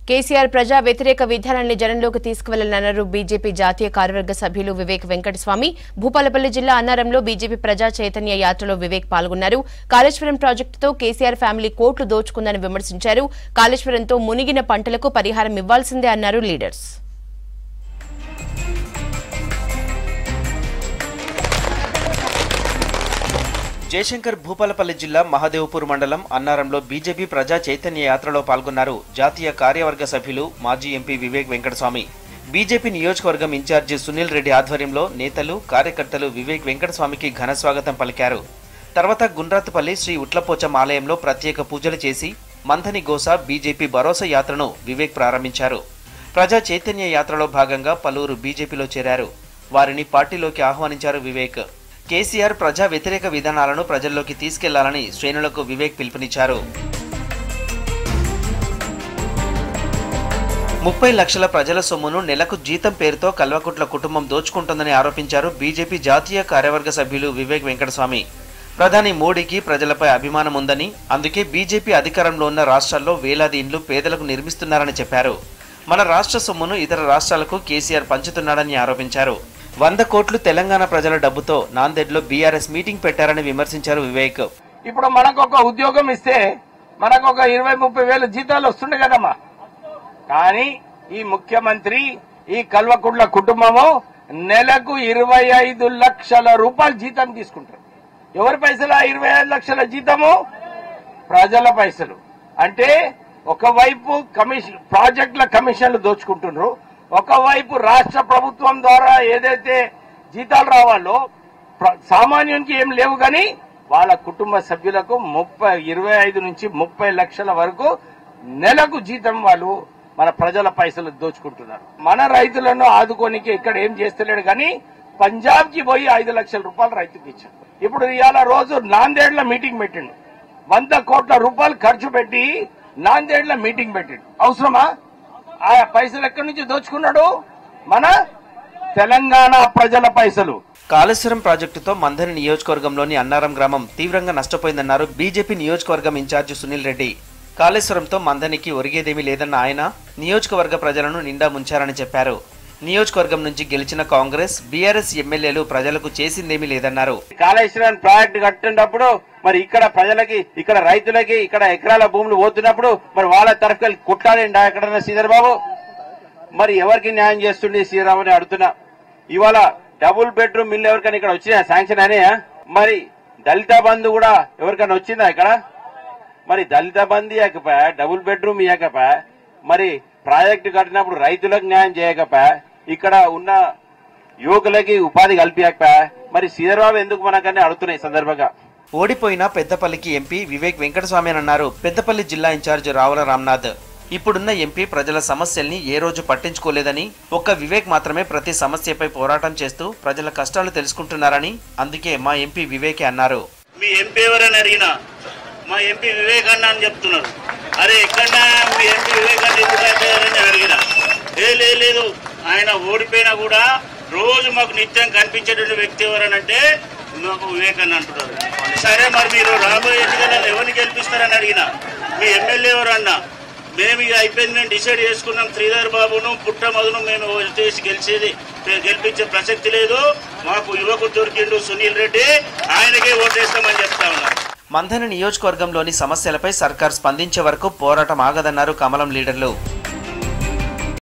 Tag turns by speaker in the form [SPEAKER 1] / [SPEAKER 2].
[SPEAKER 1] కేసీఆర్ ప్రజా వ్యతిరేక విధానాన్ని జనంలోకి తీసుకువెళ్లాలన్నారు బీజేపీ జాతీయ కార్యవర్గ సభ్యులు వివేక్ వెంకటస్వామి భూపాలపల్లి జిల్లా అన్నారంలో బీజేపీ ప్రజా చైతన్య యాత్రలో వివేక్ పాల్గొన్నారు కాళేశ్వరం ప్రాజెక్టుతో కేసీఆర్ ఫ్యామిలీ కోట్లు దోచుకుందని విమర్శించారు కాళేశ్వరంతో మునిగిన పంటలకు పరిహారం ఇవ్వాల్సిందే అన్నారు లీడర్స్
[SPEAKER 2] జయశంకర్ భూపాలపల్లి జిల్లా మహదేవ్పూర్ మండలం అన్నారంలో బీజేపీ ప్రజా చైతన్య యాత్రలో పాల్గొన్నారు జాతీయ కార్యవర్గ సభ్యులు మాజీ ఎంపీ వివేక్ వెంకటస్వామి బీజేపీ నియోజకవర్గం ఇన్ఛార్జి సునీల్ రెడ్డి ఆధ్వర్యంలో నేతలు కార్యకర్తలు వివేక్ వెంకటస్వామికి ఘన స్వాగతం పలికారు తర్వాత గుండ్రాతుపల్లి శ్రీ ఉట్లపోచం ఆలయంలో ప్రత్యేక పూజలు చేసి మంథని గోసా బీజేపీ భరోసా యాత్రను వివేక్ ప్రారంభించారు ప్రజా చైతన్య యాత్రలో భాగంగా పలువురు బీజేపీలో చేరారు వారిని పార్టీలోకి ఆహ్వానించారు వివేక్ కేసీఆర్ ప్రజా వ్యతిరేక విధానాలను ప్రజల్లోకి తీసుకెళ్లాలని శ్రేణులకు వివేక్ పిలుపునిచ్చారు ముప్పై లక్షల ప్రజల సొమ్మును నెలకు జీతం పేరుతో కల్వకుట్ల కుటుంబం దోచుకుంటుందని ఆరోపించారు బీజేపీ జాతీయ కార్యవర్గ సభ్యులు వివేక్ వెంకటస్వామి ప్రధాని మోడీకి ప్రజలపై అభిమానం ఉందని అందుకే బీజేపీ అధికారంలో ఉన్న రాష్ట్రాల్లో వేలాది ఇండ్లు పేదలకు నిర్మిస్తున్నారని చెప్పారు మన రాష్ట్ర సొమ్మును ఇతర రాష్ట్రాలకు కేసీఆర్ పంచుతున్నాడని ఆరోపించారు వంద కోట్లు తెలంగాణ ప్రజల డబ్బుతో నాందేడ్లో బీఆర్ఎస్ మీటింగ్ పెట్టారని విమర్శించారు వివేక్
[SPEAKER 3] ఇప్పుడు మనకు ఒక ఉద్యోగం ఇస్తే మనకు ఒక ఇరవై ముప్పై వేల జీతాలు వస్తుండే కదమ్మా కానీ ఈ ముఖ్యమంత్రి ఈ కల్వకుండ్ల కుటుంబము నెలకు ఇరవై ఐదు లక్షల రూపాయలు జీతం తీసుకుంటారు ఎవరి పైసలు ఆ ఇరవై ఐదు లక్షల జీతము ప్రజల పైసలు అంటే ఒకవైపు కమిషన్ ప్రాజెక్టుల కమిషన్లు దోచుకుంటున్నారు ఒకవైపు రాష్ట్ర ప్రభుత్వం ద్వారా ఏదైతే జీతాలు రావాలో ప్ర- సామాన్యునికి ఏం లేవు కానీ వాళ్ళ కుటుంబ సభ్యులకు ముప్పై ఇరవై ఐదు నుంచి ముప్పై లక్షల వరకు నెలకు జీతం వాళ్ళు మన ప్రజల పైసలు దోచుకుంటున్నారు మన రైతులను ఆదుకోనికి ఇక్కడ ఏం చేస్తలేడు కానీ పంజాబ్ కి పోయి ఐదు లక్షల రూపాయలు రైతుకి ఇచ్చాడు ఇప్పుడు ఇవాళ రోజు నాందేడ్ల మీటింగ్ పెట్టిండు వంద కోట్ల రూపాయలు ఖర్చు పెట్టి నాందేడ్ల మీటింగ్ పెట్టిండు అవసరమా ఆ పైసలు ఎక్కడి నుంచి దోచుకున్నాడు మన తెలంగాణ ప్రజల పైసలు
[SPEAKER 2] కాళేశ్వరం ప్రాజెక్టుతో మందరి నియోజకవర్గంలోని అన్నారం గ్రామం తీవ్రంగా నష్టపోయిందన్నారు బీజేపీ నియోజకవర్గం ఇన్ఛార్జి సునీల్ రెడ్డి కాళేశ్వరంతో మందనికి ఒరిగేదేమీ లేదన్న ఆయన నియోజకవర్గ ప్రజలను నిండా ముంచారని చెప్పారు నియోజకవర్గం నుంచి గెలిచిన కాంగ్రెస్ బీఆర్ఎస్ ఎమ్మెల్యేలు ప్రజలకు చేసిందేమీ లేదన్నారు
[SPEAKER 4] కాళేశ్వరం ప్రాజెక్టు కట్టినప్పుడు మరి ఇక్కడ ప్రజలకి ఇక్కడ రైతులకి ఇక్కడ ఎకరాల భూములు పోతున్నప్పుడు మరి వాళ్ళ తరఫు వెళ్ళి కొట్లాడండి ఎక్కడన్నా శ్రీధర్ బాబు మరి ఎవరికి న్యాయం చేస్తుండే శ్రీరామ్ అని అడుగుతున్నా ఇవాళ డబుల్ బెడ్రూమ్ ఇల్లు ఎవరికైనా ఇక్కడ వచ్చినా శాంక్షన్ అనేయా మరి దళిత బంధు కూడా ఎవరికైనా వచ్చిందా ఇక్కడ మరి దళిత బంధు ఇవ్వకపోయా డబుల్ బెడ్రూమ్ ఇవ్వకపోయా మరి ప్రాజెక్టు కట్టినప్పుడు రైతులకు న్యాయం చేయకపోయా ఇక్కడ ఉన్న యువకులకి ఉపాధి కల్పించకపోయా మరి శ్రీధర్బాబు ఎందుకు మనకన్నీ అడుగుతున్నాయి ఈ సందర్భంగా
[SPEAKER 2] ఓడిపోయిన పెద్దపల్లికి ఎంపీ వివేక్ వెంకటస్వామి అని అన్నారు పెద్దపల్లి జిల్లా ఇన్ఛార్జ్ రావుల రామ్నాథ్ ఇప్పుడున్న ఎంపీ ప్రజల సమస్యల్ని ఏ రోజు పట్టించుకోలేదని ఒక్క వివేక్ మాత్రమే ప్రతి సమస్యపై పోరాటం చేస్తూ ప్రజల కష్టాలు తెలుసుకుంటున్నారని అందుకే మా ఎంపీ వివేకే అన్నారు
[SPEAKER 5] మీ ఎంపీ ఎవరని అడిగినా మా ఎంపీ వివేకానంద అని చెప్తున్నారు అరే ఎక్కడన్నా మీ ఎంపీ వివేకానంద ఎందుకు అయిపోయారని అడిగిన ఏ లే- లేదు ఆయన ఓడిపోయినా కూడా రోజు మాకు నిత్యం కనిపించేటువంటి వ్యక్తి ఎవరనంటే మాకు వివేకానంద అంటున్నారు సరే మరి మీరు రాబోయే ఎన్నికలలో ఎవరిని గెలిపిస్తారని అడిగిన మీ ఎమ్మెల్యే ఎవరన్నా మేము ఇక అయిపోయింది మేము డిసైడ్ చేసుకున్నాం శ్రీధర్ బాబును పుట్టమధును మేము చేసి గెలిచేది గెలిపించే ప్రసక్తి లేదు మాకు యువకుడు దొరికిండు సునీల్ రెడ్డి ఆయనకే ఓటేస్తామని చెప్తా ఉన్నాం
[SPEAKER 2] మంథన నియోజకవర్గంలోని సమస్యలపై సర్కార్ స్పందించే వరకు పోరాటం ఆగదన్నారు కమలం లీడర్లు